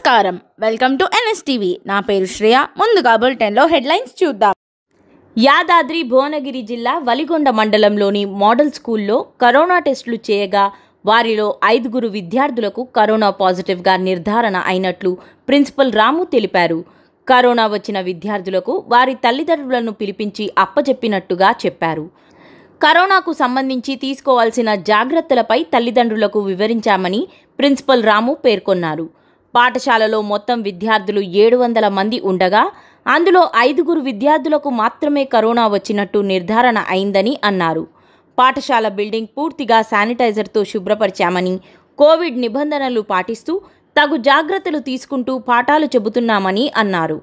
నమస్కారం welcome to NSTV నా పేరు శ్రేయ ముందుగా బులెటిన్లో హెడ్లైన్స్ చూద్దాం యాదాద్రి భువనగిరి జిల్లా వలిగొండ మండలంలోని మోడల్ స్కూల్లో కరోనా టెస్టులు చేయగా వారిలో ఐదుగురు విద్యార్థులకు కరోనా పాజిటివ్గా నిర్ధారణ అయినట్లు ప్రిన్సిపల్ రాము తెలిపారు కరోనా వచ్చిన విద్యార్థులకు వారి తల్లిదండ్రులను పిలిపించి అప్పచెప్పినట్టుగా చెప్పారు కరోనాకు సంబంధించి తీసుకోవాల్సిన జాగ్రత్తలపై తల్లిదండ్రులకు వివరించామని ప్రిన్సిపల్ రాము పేర్కొన్నారు పాఠశాలలో మొత్తం విద్యార్థులు ఏడు వందల మంది ఉండగా అందులో ఐదుగురు విద్యార్థులకు మాత్రమే కరోనా వచ్చినట్టు నిర్ధారణ అయిందని అన్నారు పాఠశాల బిల్డింగ్ పూర్తిగా శానిటైజర్తో శుభ్రపరిచామని కోవిడ్ నిబంధనలు పాటిస్తూ తగు జాగ్రత్తలు తీసుకుంటూ పాఠాలు చెబుతున్నామని అన్నారు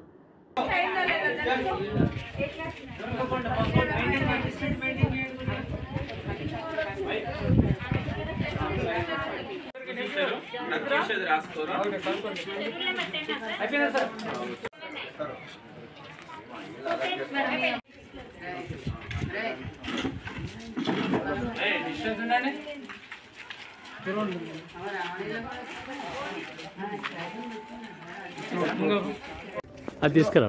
అది తీసుకురా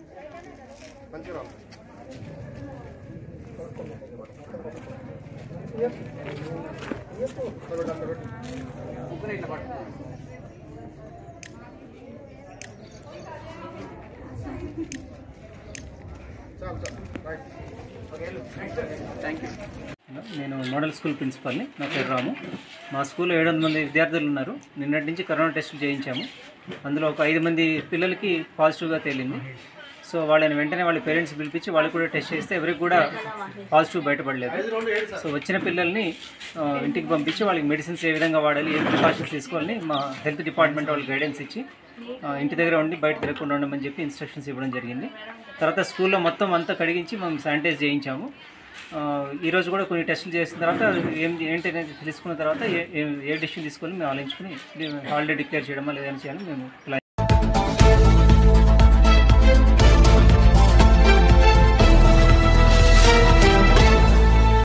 నేను మోడల్ స్కూల్ ప్రిన్సిపల్ని నా పేరు రాము మా స్కూల్లో ఏడు వందల మంది విద్యార్థులు ఉన్నారు నిన్నటి నుంచి కరోనా టెస్టులు చేయించాము అందులో ఒక ఐదు మంది పిల్లలకి పాజిటివ్గా తేలింది సో వాళ్ళని వెంటనే వాళ్ళ పేరెంట్స్ పిలిపించి వాళ్ళు కూడా టెస్ట్ చేస్తే ఎవరికి కూడా పాజిటివ్ బయటపడలేదు సో వచ్చిన పిల్లల్ని ఆ, ఇంటికి పంపించి వాళ్ళకి మెడిసిన్స్ ఏ విధంగా వాడాలి ఏ ప్రికాషన్స్ తీసుకోవాలని మా హెల్త్ డిపార్ట్మెంట్ వాళ్ళకి గైడెన్స్ ఇచ్చి ఆ, ఇంటి దగ్గర ఉండి బయట తిరగకుండా ఉండమని చెప్పి ఇన్స్ట్రక్షన్స్ ఇవ్వడం జరిగింది తర్వాత స్కూల్లో మొత్తం అంతా కడిగించి మేము శానిటైజ్ చేయించాము ఆ, ఈ రోజు కూడా కొన్ని టెస్టులు చేసిన తర్వాత ఏం ఏంటి అనేది తెలుసుకున్న తర్వాత ఏ ఏ- ఏ డిసిషన్ తీసుకొని మేము ఆలోచించుకుని హాలిడే డిక్లేర్ చేయడమా లేదని చేయాలని మేము ప్లాన్